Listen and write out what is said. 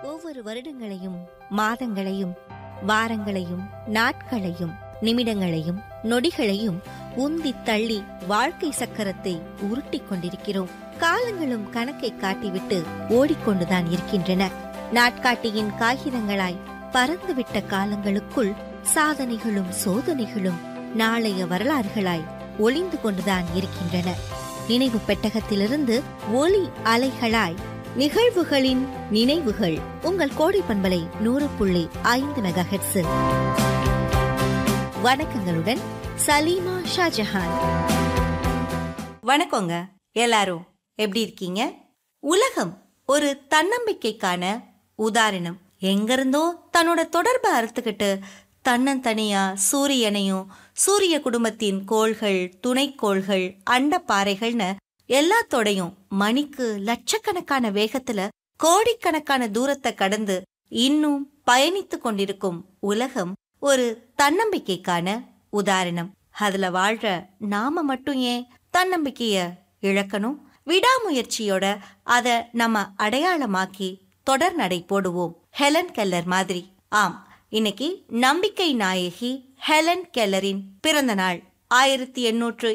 ஒவ்வொரு வருடங்களையும் மாதங்களையும் வாரங்களையும் நாட்களையும் நிமிடங்களையும் நொடிகளையும் உந்தி தள்ளி வாழ்க்கை சக்கரத்தை உருட்டிக் கொண்டிருக்கிறோம் காலங்களும் கணக்கை காட்டிவிட்டு ஓடிக்கொண்டுதான் இருக்கின்றன நாட்காட்டியின் காகிதங்களாய் பறந்துவிட்ட காலங்களுக்குள் சாதனைகளும் சோதனைகளும் நாளைய வரலாறுகளாய் ஒளிந்து கொண்டுதான் இருக்கின்றன நினைவு பெட்டகத்திலிருந்து ஒலி அலைகளாய் நிகழ்வுகளின் நினைவுகள் உங்கள் கோடை பண்பலை நூறு புள்ளி ஐந்து மெகா வணக்கங்களுடன் சலீமா ஷாஜஹான் வணக்கங்க எல்லாரும் எப்படி இருக்கீங்க உலகம் ஒரு தன்னம்பிக்கைக்கான உதாரணம் எங்கிருந்தோ தன்னோட தொடர்பை அறுத்துக்கிட்டு தன்னந்தனியா சூரியனையும் சூரிய குடும்பத்தின் கோள்கள் துணைக்கோள்கள் அண்டப்பாறைகள்னு எல்லாத்தோடையும் மணிக்கு லட்சக்கணக்கான வேகத்துல கோடிக்கணக்கான தூரத்தை கடந்து இன்னும் பயணித்து கொண்டிருக்கும் உலகம் ஒரு தன்னம்பிக்கைக்கான உதாரணம் அதுல வாழ்ற நாம மட்டும் ஏன் தன்னம்பிக்கைய இழக்கணும் விடாமுயற்சியோட அத நம்ம அடையாளமாக்கி தொடர் நடை போடுவோம் ஹெலன் கெல்லர் மாதிரி ஆம் இன்னைக்கு நம்பிக்கை நாயகி ஹெலன் கெல்லரின் பிறந்த நாள் ஆயிரத்தி எண்ணூற்று